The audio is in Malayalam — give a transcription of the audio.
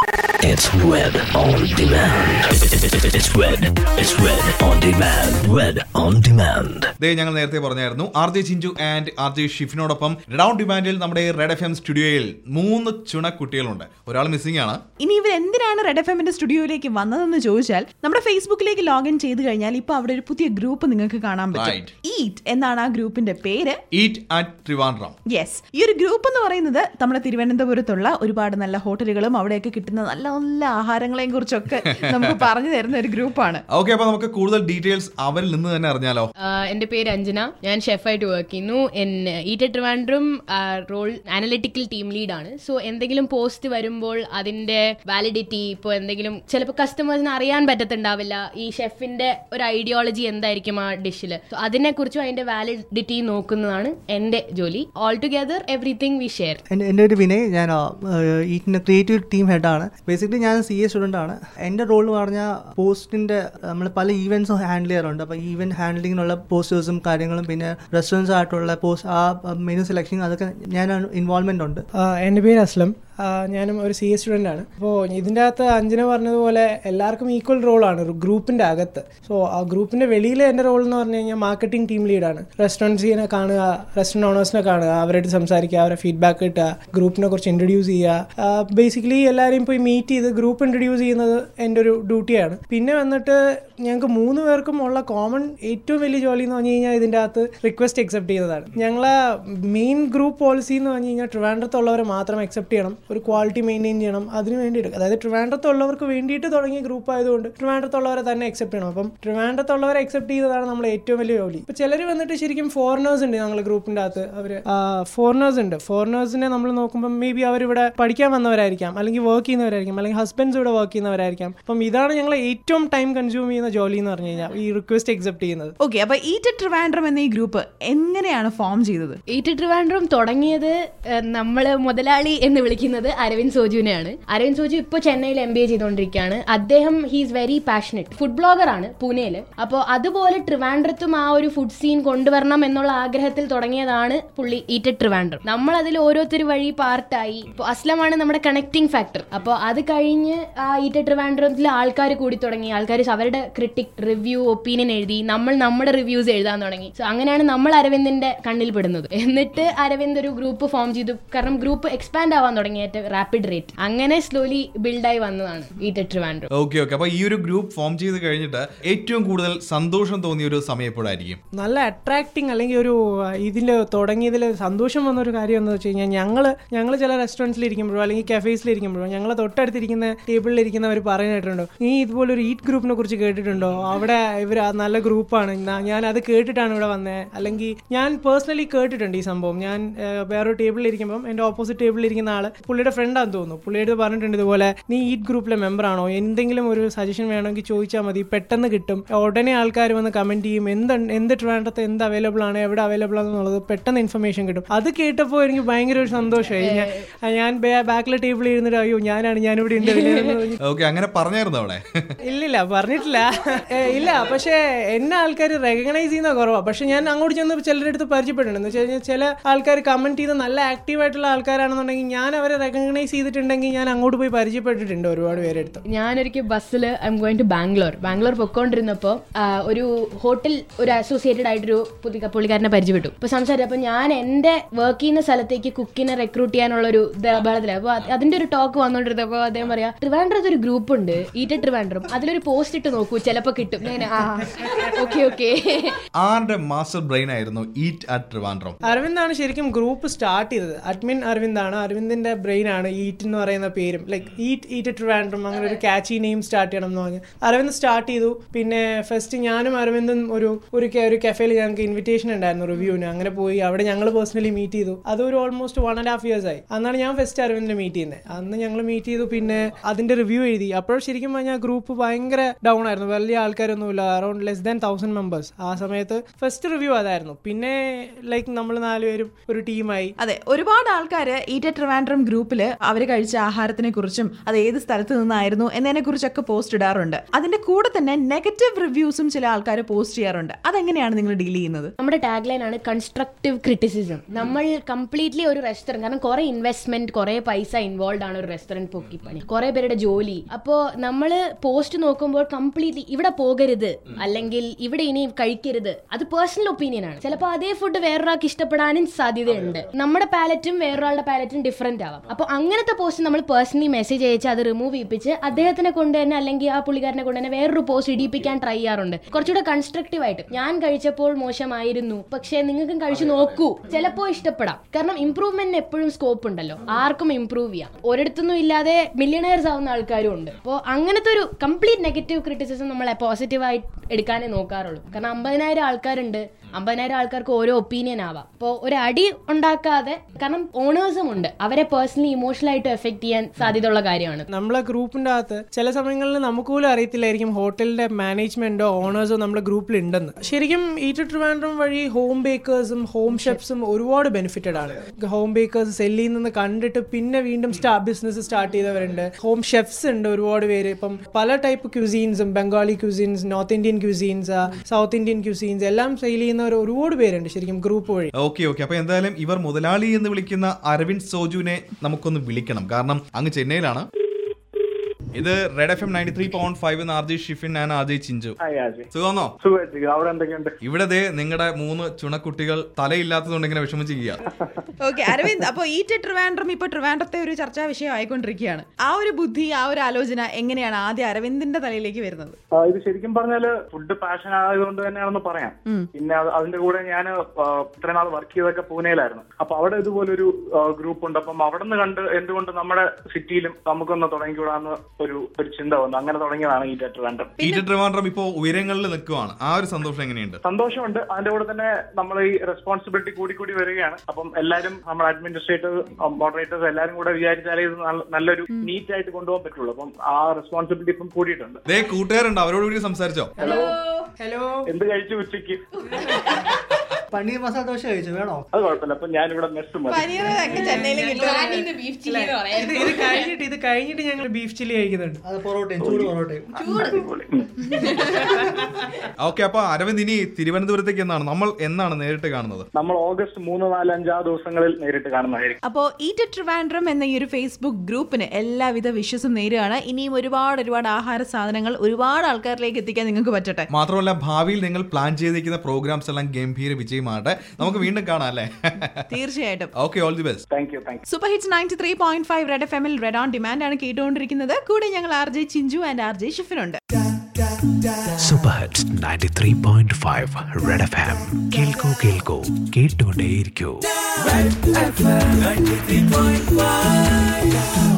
It's Red on Demand. It's Red. It's Red on Demand. Red on Demand. ദേ ഞങ്ങൾ നേരത്തെ പറഞ്ഞായിരുന്നു R J Chinchu and R J ഷിഫിനോടൊപ്പം റൗൺ ഡിമാൻഡിൽ നമ്മുടെ റെഡ് എഫ് എം സ്റ്റുഡിയോയിൽ മൂന്ന് ചുണക്കുട്ടികളുണ്ട് ഒരാൾ മിസ്സിംഗ് ആണ് ഇനി ഇവർ എന്തിനാണ് റെഡ് എഫ് എമ്മിന്റെ സ്റ്റുഡിയോയിലേക്ക് വന്നതെന്ന് ചോദിച്ചാൽ നമ്മുടെ ഫേസ്ബുക്കിലേക്ക് ലോഗിൻ ചെയ്ത് കഴിഞ്ഞാൽ ഇപ്പൊ അവിടെ ഒരു പുതിയ ഗ്രൂപ്പ് നിങ്ങൾക്ക് കാണാൻ Right. പറ്റും ഈറ്റ് എന്നാണ് ആ ഗ്രൂപ്പിന്റെ പേര് ഈറ്റ് അറ്റ് ട്രിവാൻഡ്രം യെസ് ഈ ഒരു ഗ്രൂപ്പ് എന്ന് പറയുന്നത് നമ്മുടെ തിരുവനന്തപുരത്തുള്ള ഒരുപാട് നല്ല ഹോട്ടലുകളും അവിടെയൊക്കെ കിട്ടുന്ന നല്ല നല്ല ആഹാരങ്ങളെയും കുറിച്ചൊക്കെ നമുക്ക് പറഞ്ഞു തരുന്ന ഒരു ഗ്രൂപ്പാണ് ഓക്കെ അപ്പൊ നമുക്ക് കൂടുതൽ ഡീറ്റെയിൽസ് അവരിൽ നിന്ന് തന്നെ അറിഞ്ഞാലോ ആഹ് എന്റെ പേര് അഞ്ജന ഞാൻ ഷെഫായിട്ട് വർക്ക് ചെയ്യുന്നു എൻ eat Trivandrum role analytical team ലീഡാണ് സോ എന്തെങ്കിലും പോസ്റ്റ് വരുമ്പോൾ അതിന്റെ വാലിഡിറ്റി ഇപ്പോൾ എന്തെങ്കിലും ചിലപ്പോൾ കസ്റ്റമേഴ്സിന് അറിയാൻ പറ്റത്തുണ്ടാവില്ല ഈ ഷെഫിന്റെ ഒരു ഐഡിയോളജി എന്തായിരിക്കും ആ ഡിഷിൽ സോ അതിനെക്കുറിച്ചും അതിന്റെ വാലിഡിറ്റി നോക്കുന്നതാണ് എന്റെ ജോലി all together everything we share എൻ്റെ എൻ്റെ ഒരു വിനയ് ഞാൻ ഈറ്റിൻ്റെ ക്രിയേറ്റീവ് ടീം ഹെഡാണ് ബേസിക്കലി ഞാൻ സി എ സ്റ്റുഡൻ്റ് ആണ് എൻ്റെ റോൾ എന്ന് പറഞ്ഞാൽ പോസ്റ്റിൻ്റെ നമ്മൾ പല ഈവൻറ്റ്സും ഹാൻഡിൽ ചെയ്യാറുണ്ട് അപ്പോൾ ഈവൻറ്റ് ഹാൻഡ്ലിങ്ങിനുള്ള പോസ്റ്റേഴ്സും കാര്യങ്ങളും പിന്നെ റെസ്റ്റോറൻറ്റ്സ് ആയിട്ടുള്ള പോസ്റ്റ് ആ മെനു സെലക്ഷൻ അതൊക്കെ ഞാൻ ഇൻവോൾവ്മെൻ്റ് ഉണ്ട് ആ, എൻ്റെ പേര് അസ്ലം ആ, ഞാനും ഒരു സി എസ് സ്റ്റുഡൻ്റ് ആണ് അപ്പോൾ ഇതിൻ്റെ അകത്ത് അഞ്ജന പറഞ്ഞതുപോലെ എല്ലാവർക്കും ഈക്വൽ റോളാണ് ഒരു ഗ്രൂപ്പിൻ്റെ അകത്ത് സോ ആ ഗ്രൂപ്പിൻ്റെ വെളിയിൽ എൻ്റെ റോൾ എന്ന് പറഞ്ഞു കഴിഞ്ഞാൽ മാർക്കറ്റിംഗ് ടീം ലീഡാണ് റെസ്റ്റോറൻറ്റ്സിനെ കാണുക റെസ്റ്റോറൻറ്റ് ഓണേഴ്സിനെ കാണുക അവരായിട്ട് സംസാരിക്കുക അവരെ ഫീഡ്ബാക്ക് കിട്ടുക ഗ്രൂപ്പിനെ കുറിച്ച് ഇൻട്രൊഡ്യൂസ് ചെയ്യുക ബേസിക്കലി എല്ലാവരെയും പോയി മീറ്റ് ചെയ്ത് ഗ്രൂപ്പ് ഇൻട്രൊഡ്യൂസ് ചെയ്യുന്നത് എൻ്റെ ഒരു ഡ്യൂട്ടിയാണ് പിന്നെ വന്നിട്ട് ഞങ്ങൾക്ക് മൂന്ന് പേർക്കും ഉള്ള കോമൺ ഏറ്റവും വലിയ ജോലി എന്ന് പറഞ്ഞു കഴിഞ്ഞാൽ ഇതിൻ്റെ അകത്ത് റിക്വസ്റ്റ് അക്സെപ്റ്റ് ചെയ്യുന്നതാണ് ഞങ്ങളെ മെയിൻ ഗ്രൂപ്പ് പോളിസി എന്ന് പറഞ്ഞു കഴിഞ്ഞാൽ ട്രിവാൻഡ്രത്തുള്ളവരെ മാത്രം അക്സെപ്റ്റ് ചെയ്യണം ഒരു ക്വാളിറ്റി മെയിൻറ്റെയിൻ ചെയ്യണം അതിന് വേണ്ടിയിട്ട് അതായത് ട്രിവാൻഡ്രത്തുള്ളവർക്ക് വേണ്ടിയിട്ട് തുടങ്ങിയ ഗ്രൂപ്പ് ആയതുകൊണ്ട് ട്രിവാൻഡ്രത്തുള്ളവരെ തന്നെ അക്സെപ്റ്റ് ചെയ്യണം അപ്പം ട്രിവാൻഡ്രത്തുള്ളവരെ അക്സെപ്റ്റ് ചെയ്തതാണ് നമ്മൾ ഏറ്റവും വലിയ ജോലി ഇപ്പം ചിലർ വന്നിട്ട് ശരിക്കും ഫോറിനേഴ്സ് ഉണ്ട് ഞങ്ങളുടെ ഗ്രൂപ്പിൻ്റെ അകത്ത് അവർ ഫോറിനേഴ്സ് ഉണ്ട് ഫോറിനേഴ്സിനെ നമ്മൾ നോക്കുമ്പോൾ മേ ബി അവരിവിടെ പഠിക്കാൻ വന്നവരായിരിക്കാം അല്ലെങ്കിൽ വർക്ക് ചെയ്യുന്നവരായിരിക്കും അല്ലെങ്കിൽ ഹസ്ബൻഡ്സ് ഇവിടെ വർക്ക് ചെയ്യുന്നവരായിരിക്കാം അപ്പം ഇതാണ് ഞങ്ങൾ ഏറ്റവും ടൈം കൺസ്യൂം ചെയ്യുന്ന ജോലി എന്ന് പറഞ്ഞു കഴിഞ്ഞാൽ ഈ റിക്വസ്റ്റ് അക്സെപ്റ്റ് ചെയ്യുന്നത് ഓക്കെ അപ്പൊ ഈറ്റ് ട്രിവാൻഡ്രം എന്ന ഈ ഗ്രൂപ്പ് എങ്ങനെയാണ് ഫോം ചെയ്തത് ഈറ്റ് ട്രിവാൻഡ്രം തുടങ്ങിയത് നമ്മൾ മുതലാളി എന്ന് വിളിക്കുന്നത് അരവിന്ദ് സോജുവിനെയാണ് അരവിന്ദ് സോജു ഇപ്പോൾ ചെന്നൈയിൽ എം ബി എ ചെയ്തുകൊണ്ടിരിക്കുകയാണ് അദ്ദേഹം he's very passionate food blogger ആണ് പൂനെയിൽ അപ്പോൾ അതുപോലെ ട്രിവാൻഡ്രത്തും ആ ഒരു ഫുഡ് സീൻ കൊണ്ടുവരണം എന്നുള്ള ആഗ്രഹത്തിൽ തുടങ്ങിയതാണ് പുള്ളി ഈറ്റ് ട്രിവാൻഡ്രം നമ്മൾ അതിൽ ഓരോരുത്തർ വഴി പാർട്ടായി ഇപ്പോൾ അസ്ലമാണ് നമ്മുടെ കണക്ടിങ് ഫാക്ടർ അപ്പോൾ അത് കഴിഞ്ഞ് ആ ഈറ്റ് ട്രിവാൻഡ്രത്തിൽ ആൾക്കാർ കൂടി തുടങ്ങി ആൾക്കാർ അവരുടെ ക്രിട്ടിക് റിവ്യൂ ഒപ്പീനിയൻ എഴുതി നമ്മൾ നമ്മുടെ റിവ്യൂസ് എഴുതാൻ തുടങ്ങി സോ അങ്ങനെയാണ് നമ്മൾ അരവിന്ദിന്റെ കണ്ണിൽ പെടുന്നത് എന്നിട്ട് അരവിന്ദ് ഒരു ഗ്രൂപ്പ് ഫോം ചെയ്തു കാരണം ഗ്രൂപ്പ് എക്സ്പാൻഡ് ആവാൻ തുടങ്ങി ഏറ്റവും റാപ്പിഡ് റേറ്റ് അങ്ങനെ സ്ലോലി ബിൽഡായി വന്നതാണ് ഈ ടെട്രിവാൻഡ്രോ ഓക്കെ ഓക്കെ അപ്പൊ ഈ ഒരു ഗ്രൂപ്പ് ഫോം ചെയ്ത് കഴിഞ്ഞിട്ട് ഏറ്റവും കൂടുതൽ സന്തോഷം തോന്നിയ ഒരു സമയം എപ്പോഴായിരിക്കും നല്ല അട്രാക്റ്റിംഗ് അല്ലെങ്കിൽ ഒരു ഇതിൽ തുടങ്ങിയതിൽ സന്തോഷം വന്ന ഒരു കാര്യം എന്ന് വെച്ച് കഴിഞ്ഞാൽ ഞങ്ങൾ ഞങ്ങൾ ചില റെസ്റ്റോറൻറ്റ്സിൽ ഇരിക്കുമ്പോഴോ അല്ലെങ്കിൽ കഫേസിൽ ഇരിക്കുമ്പോഴോ ഞങ്ങൾ തൊട്ടടുത്തിരിക്കുന്ന ടേബിളിൽ ഇരിക്കുന്നവർ പറയുന്ന കേട്ടിട്ടുണ്ടോ നീ ഇതുപോലെ ഒരു ഈറ്റ് ഗ്രൂപ്പിനെ കുറിച്ച് കേട്ടിട്ടുണ്ടോ അവിടെ ഇവർ നല്ല ഗ്രൂപ്പാണ് ഞാൻ അത് കേട്ടിട്ടാണ് ഇവിടെ വന്നത് അല്ലെങ്കിൽ ഞാൻ പേഴ്സണലി കേട്ടിട്ടുണ്ട് ഈ സംഭവം ഞാൻ ഏഹ്, വേറൊരു ടേബിളിൽ ഇരിക്കുമ്പോൾ എൻ്റെ ഓപ്പോസിറ്റ് ടേബിളിൽ ഇരിക്കുന്ന ആൾ പുള്ളിയുടെ ഫ്രണ്ടാന്ന് തോന്നുന്നു പുള്ളിയുടെ പറഞ്ഞിട്ടുണ്ട് ഇതുപോലെ നീ ഈറ്റ് ഗ്രൂപ്പിലെ മെമ്പർ ആണോ എന്തെങ്കിലും ഒരു സജഷൻ വേണമെങ്കിൽ ചോദിച്ചാൽ മതി പെട്ടെന്ന് കിട്ടും ഉടനെ ആൾക്കാർ വന്ന് കമന്റ് ചെയ്യും എന്ത് എന്ത് ട്രിവാൻഡ്രത്ത് എന്ത് അവൈലബിൾ ആണ് എവിടെ അവൈലബിൾ ആണെന്നുള്ളത് പെട്ടെന്ന് ഇൻഫർമേഷൻ കിട്ടും അത് കേട്ടപ്പോൾ എനിക്ക് ഭയങ്കര ഒരു സന്തോഷമായി ഞാൻ ഞാൻ ബാക്കിലെ ടേബിളിൽ ഇരുന്നിട്ട് അയ്യോ ഞാനാണ് ഞാനിവിടെ ഉണ്ട് ഇതില് എന്ന് പറഞ്ഞ് ഓക്കെ അങ്ങനെ പറഞ്ഞായിരുന്നു അവിടെ ഇല്ലില്ല പറഞ്ഞിട്ടില്ല ഏ, ഇല്ല പക്ഷേ എന്നെ ആൾക്കാർ റെക്കഗ്നൈസ് ചെയ്യുന്ന കുറവാണ് പക്ഷെ ഞാൻ അങ്ങോട്ട് ചെന്ന് ചിലരുടെ അടുത്ത് പരിചയപ്പെട്ടിട്ടുണ്ട് എന്ന് വെച്ച് കഴിഞ്ഞാൽ ചില ആൾക്കാർ കമന്റ് ചെയ്ത് നല്ല ആക്റ്റീവ് ആയിട്ടുള്ള ആൾക്കാരാണെന്നുണ്ടെങ്കിൽ ഞാൻ അവരെ റെക്കഗ്നൈസ് ചെയ്തിട്ടുണ്ടെങ്കിൽ ഞാൻ അങ്ങോട്ട് പോയി പരിചയപ്പെട്ടിട്ടുണ്ട് ഒരുപാട് പേരെ അടുത്ത് ഞാനൊരിക്കൽ ബസ്സിൽ I am going to Bangalore Bangalore പൊക്കോണ്ടിരുന്നപ്പോൾ ഒരു ഹോട്ടൽ ഒരു അസോസിയേറ്റഡ് ആയിട്ടൊരു പുതിയ പുള്ളിക്കാരനെ പരിചയപ്പെട്ടു അപ്പോൾ സംസാരിച്ചു അപ്പോൾ ഞാൻ എൻ്റെ വർക്ക് ചെയ്യുന്ന സ്ഥലത്തേക്ക് കുക്കിനെ റെക്രൂട്ട് ചെയ്യാനുള്ള ഒരു ബഹളത്തിൽ അപ്പോൾ അതിന്റെ ഒരു ടോക്ക് വന്നുകൊണ്ടിരുന്നപ്പോൾ അദ്ദേഹം പറയാ ട്രിവാൻഡ്രത്ത് ഒരു ഗ്രൂപ്പ് ഉണ്ട് ഈറ്റ ട്രിവാൻഡ്രം അതിലൊരു പോസ്റ്റ് ഇട്ട് നോക്കൂ ചിലപ്പോൾ കിട്ടും ഞാൻ ആ ഓക്കെ ഓക്കെ ആരുടെ മാസ്റ്റർ ബ്രെയിൻ ആയിരുന്നു ഈറ്റ് അറ്റ് ട്രിവാൻഡ്രം അരവിന്ദാണ് ശരിക്കും ഗ്രൂപ്പ് സ്റ്റാർട്ട് ചെയ്തത് അഡ്മിൻ അരവിന്ദാണ് അരവിന്ദിന്റെ ബ്രെയിൻ ആണ് ഈറ്റ് എന്ന് പറയുന്ന പേരും ലൈക്ക് ഈറ്റ് ഈറ്റ് ട്രിവാൻഡ്രം അങ്ങനെ ഒരു കാച്ചി നെയിം സ്റ്റാർട്ട് ചെയ്യണം എന്ന് പറഞ്ഞ് അരവിന്ദ് സ്റ്റാർട്ട് ചെയ്തു പിന്നെ ഫസ്റ്റ് ഞാനും അരവിന്ദും ഒരു ഒരു ca- ഒരു കഫേയിൽ ഞങ്ങൾക്ക് ഇൻവിറ്റേഷൻ ഉണ്ടായിരുന്നു റിവ്യൂവിന് അങ്ങനെ പോയി അവിടെ ഞങ്ങൾ പേഴ്സണലി മീറ്റ് ചെയ്തു അതൊരു almost one and half years ആയി അന്നാണ് ഞാൻ ഫസ്റ്റ് അരവിന്ദിനെ മീറ്റ് ചെയ്യുന്നത് അന്ന് ഞങ്ങൾ മീറ്റ് ചെയ്തു പിന്നെ അതിന്റെ റിവ്യൂ എഴുതി അപ്പോൾ ശരിക്കും പറഞ്ഞാൽ ഗ്രൂപ്പ് ഭയങ്കര ഡൗൺ ആയിരുന്നു വലിയ ആൾക്കാരൊന്നുമില്ല around less than thousand members ആ സമയത്ത് ഫസ്റ്റ് റിവ്യൂ അതായിരുന്നു പിന്നെ ലൈക്ക് നമ്മൾ നാലുപേരും ഒരു ടീമായി അതെ ഒരുപാട് ആൾക്കാർ ഈറ്റ ട്രിവാൻഡ്രം ഗ്രൂപ്പ് ഗ്രൂപ്പിൽ അവർ കഴിച്ച ആഹാരത്തിനെ കുറിച്ചും അത് ഏത് സ്ഥലത്ത് നിന്നായിരുന്നു എന്നതിനെ കുറിച്ചൊക്കെ പോസ്റ്റ് ഇടാറുണ്ട് അതിന്റെ കൂടെ തന്നെ നെഗറ്റീവ് റിവ്യൂസും ചില ആൾക്കാർ പോസ്റ്റ് ചെയ്യാറുണ്ട് അതെങ്ങനെയാണ് നിങ്ങൾ ഡീൽ ചെയ്യുന്നത് നമ്മുടെ ടാഗ് ലൈൻ ആണ് കൺസ്ട്രക്റ്റീവ് ക്രിറ്റിസിസം നമ്മൾ കംപ്ലീറ്റ്ലി ഒരു റെസ്റ്റോറൻറ്റ് കാരണം കുറെ ഇൻവെസ്റ്റ്മെന്റ് കുറെ പൈസ ഇൻവോൾവ് ആണ് ഒരു റെസ്റ്റോറൻറ്റ് പൊക്കിപ്പണി കുറെ പേരുടെ ജോലി അപ്പോൾ നമ്മൾ പോസ്റ്റ് നോക്കുമ്പോൾ കംപ്ലീറ്റ്ലി ഇവിടെ പോകരുത് അല്ലെങ്കിൽ ഇവിടെ ഇനി കഴിക്കരുത് അത് പേഴ്സണൽ ഒപ്പീനിയൻ ആണ് ചിലപ്പോൾ അതേ ഫുഡ് വേറൊരാൾക്ക് ഇഷ്ടപ്പെടാനും സാധ്യതയുണ്ട് നമ്മുടെ പാലറ്റും വേറൊരാളുടെ പാലറ്റും ഡിഫറെന്റ് ആവാം അപ്പോൾ അങ്ങനത്തെ പോസ്റ്റ് നമ്മൾ പേഴ്സണലി മെസ്സേജ് അയച്ച് അത് റിമൂവ് ചെയ്യിപ്പിച്ച് അദ്ദേഹത്തിനെ കൊണ്ട് തന്നെ അല്ലെങ്കിൽ ആ പുള്ളിക്കാരനെ കൊണ്ട് തന്നെ വേറൊരു പോസ്റ്റ് ഇടിയിപ്പിക്കാൻ ട്രൈ ചെയ്യാറുണ്ട് കുറച്ചുകൂടെ കൺസ്ട്രക്റ്റീവ് ആയിട്ട് ഞാൻ കഴിച്ചപ്പോൾ മോശമായിരുന്നു പക്ഷേ നിങ്ങൾക്കും കഴിച്ചു നോക്കൂ ചിലപ്പോൾ ഇഷ്ടപ്പെടാം കാരണം ഇംപ്രൂവ്മെന്റിന് എപ്പോഴും സ്കോപ്പ് ഉണ്ടല്ലോ ആർക്കും ഇംപ്രൂവ് ചെയ്യാം ഒരിടത്തൊന്നും ഇല്ലാതെ മില്യണേഴ്സ് ആവുന്ന ആൾക്കാരും ഉണ്ട് അപ്പോൾ അങ്ങനത്തെ ഒരു കംപ്ലീറ്റ് നെഗറ്റീവ് ക്രിറ്റിസിസം നമ്മൾ പോസിറ്റീവായി എടുക്കാനേ നോക്കാറുള്ളൂ കാരണം അമ്പതിനായിരം ആൾക്കാരുണ്ട് അമ്പതിനായിരം ആൾക്കാർക്ക് ഓരോ ഒപ്പീനിയൻ ആവാം അപ്പോൾ ഒരു അടി ഉണ്ടാക്കാതെ കാരണം ഓണേഴ്സും ഉണ്ട് അവരെ പേഴ്സണലി ഇമോഷണൽ ആയിട്ട് എഫക്ട് ചെയ്യാൻ സാധ്യതയുള്ള കാര്യമാണ് നമ്മളെ ഗ്രൂപ്പിന്റെ അകത്ത് ചില സമയങ്ങളിൽ നമുക്ക് പോലും അറിയത്തില്ലായിരിക്കും ഹോട്ടലിന്റെ മാനേജ്മെന്റോ ഓണേഴ്സോ നമ്മുടെ ഗ്രൂപ്പിൽ ഉണ്ടെന്ന് ശരിക്കും ഈറ്റ് ട്രിവാൻഡ്രം വഴി ഹോം ബേക്കേഴ്സും ഹോം ഷെഫ്സും ഒരുപാട് ബെനിഫിറ്റഡ് ആണ് ഹോം ബേക്കേഴ്സ് സെല്ലിൽ നിന്ന് കണ്ടിട്ട് പിന്നെ വീണ്ടും സ്റ്റാ ബിസിനസ് സ്റ്റാർട്ട് ചെയ്തവരുണ്ട് ഹോം ഷെഫ്സ് ഉണ്ട് ഒരുപാട് പേര് ഇപ്പം പല ടൈപ്പ് ക്യൂസീൻസും Bengali cuisines north Indian cuisines south Indian cuisines എല്ലാം സെയിൽ ചെയ്യുന്നവർ ഒരുപാട് പേരുണ്ട് ശരിക്കും ഗ്രൂപ്പ് വഴി ഓക്കെ ഓക്കെ അപ്പൊ എന്തായാലും ഇവർ മുതലാളി എന്ന് വിളിക്കുന്ന അരവിന്ദ് സോജുവിനെ നമുക്കൊന്ന് വിളിക്കണം കാരണം അങ്ങ് ചെന്നൈയിലാണ് ഇത് red F M ninety three point five R J Shifin and R J Chinchu hi ആജി സുഖമാണോ സുഖമായിട്ടിരിക്കുന്നു അവിടെ എന്തൊക്കെയുണ്ട് ഇവിടെ ദേ നിങ്ങളുടെ മൂന്ന് ചുണക്കുട്ടികൾ തലയില്ലാത്തതുകൊണ്ട് ഇങ്ങനെ വിഷമിച്ചിരിക്കുക ഓക്കെ അരവിന്ദ് അപ്പോൾ ഈറ്റ് ട്രിവാൻഡ്രം ഇപ്പൊ ട്രിവാൻഡ്രത്തെ ഒരു ചർച്ചാ വിഷയം ആയിക്കൊണ്ടിരിക്കുകയാണ് ആ ഒരു ബുദ്ധി ആ ഒരു ആലോചന എങ്ങനെയാണ് ആദ്യം അരവിന്ദിന്റെ തലയിലേക്ക് വരുന്നത് ആ, ഇത് ശരിക്കും പറഞ്ഞാല് ഫുഡ് പാഷൻ ആയതുകൊണ്ട് തന്നെയാണെന്ന് പറയാം പിന്നെ അത് അതിന്റെ കൂടെ ഞാൻ ഇത്രയും നാൾ വർക്ക് ചെയ്തൊക്കെ പൂനെയിലായിരുന്നു അപ്പൊ അവിടെ ഇതുപോലൊരു ഗ്രൂപ്പ് ഉണ്ട് അപ്പം അവിടെ നിന്ന് കണ്ട് എന്തുകൊണ്ട് നമ്മുടെ സിറ്റിയിലും നമുക്കൊന്ന് തുടങ്ങിക്കൂടാന്ന് ഒരു ഒരു ചിന്ത വന്നു അങ്ങനെ തുടങ്ങിയതാണ് ഈ ടെറ്റർ വേണ്ടം ഈറ്റ ട്രിവാൻഡ്രം ഇപ്പോ ഉയരങ്ങളിൽ നിൽക്കുവാണ് ആ ഒരു സന്തോഷം എങ്ങനെയുണ്ട് സന്തോഷമുണ്ട് അതിന്റെ കൂടെ തന്നെ നമ്മൾ ഈ റെസ്പോൺസിബിലിറ്റി കൂടി കൂടി വരികയാണ് അപ്പം എല്ലാവരും നമ്മുടെ അഡ്മിനിസ്ട്രേറ്റേഴ്സ് മോഡറേറ്റേഴ്സ് എല്ലാവരും കൂടെ വിചാരിച്ചാലേ ഇത് നല്ല- നല്ലൊരു നീറ്റ് ആയിട്ട് കൊണ്ടുപോകാൻ പറ്റുള്ളൂ അപ്പം ആ റെസ്പോൺസിബിലിറ്റി ഇപ്പം കൂടിയിട്ടുണ്ട് ദേ കൂട്ടുകാരുണ്ട് അവരോട് കൂടി സംസാരിച്ചോ ഹലോ ഹലോ എന്ത് കഴിച്ചു ഉച്ചയ്ക്ക് പനീർ മസാല ദോശ കഴിച്ചു വേണോ അത് കുഴപ്പമില്ല അപ്പൊ ഞാനിവിടെ മെസ്സ് മതി ചെന്നൈയിൽ ഇത് ഇത് കഴിഞ്ഞിട്ട് ഇത് കഴിഞ്ഞിട്ട് ഞങ്ങൾ ബീഫ് ചില്ലി കഴിക്കുന്നുണ്ട് അത് പൊറോട്ടയും ചൂട് പൊറോട്ടയും അടിപൊളി. ഓക്കെ അപ്പൊ അരവിന്ദ് ഇനി തിരുവനന്തപുരത്തേക്ക് എന്നാണ് നമ്മൾ എന്നാണ് നേരിട്ട് കാണുന്നത് നമ്മൾ ഓഗസ്റ്റ് മൂന്ന് നാല് അഞ്ചാറ് ദിവസങ്ങളിൽ നേരിട്ട് കാണുന്നതായിരിക്കും അപ്പോൾ ഈറ്റ് ട്രിവാൻഡ്രം എന്ന ഈ ഒരു ഫേസ്ബുക്ക് ഗ്രൂപ്പിന് എല്ലാവിധ വിശ്വസും നേരുകയാണ് ഇനിയും ഒരുപാട് ഒരുപാട് ആഹാര സാധനങ്ങൾ ഒരുപാട് ആൾക്കാരിലേക്ക് എത്തിക്കാൻ നിങ്ങൾക്ക് പറ്റട്ടെ മാത്രമല്ല ഭാവിയിൽ നിങ്ങൾ പ്ലാൻ ചെയ്തിരിക്കുന്ന പ്രോഗ്രാംസ് എല്ലാം ഗംഭീര വിജയമാകട്ടെ നമുക്ക് വീണ്ടും കാണാം അല്ലേ തീർച്ചയായിട്ടും okay all the best thank you thank you super hits ninety three point five red F എമ്മിൽ റെഡ് ഓൺ ഡിമാൻഡ് ആണ് കേട്ടുകൊണ്ടിരിക്കുന്നത് കൂടെ ഞങ്ങൾ R J Chinchu and R J ഷിഫിനുണ്ട് super hits ninety three point five red F M കേൾക്കൂ കേൾക്കൂ കേട്ടുകൊണ്ടേയിരിക്കൂ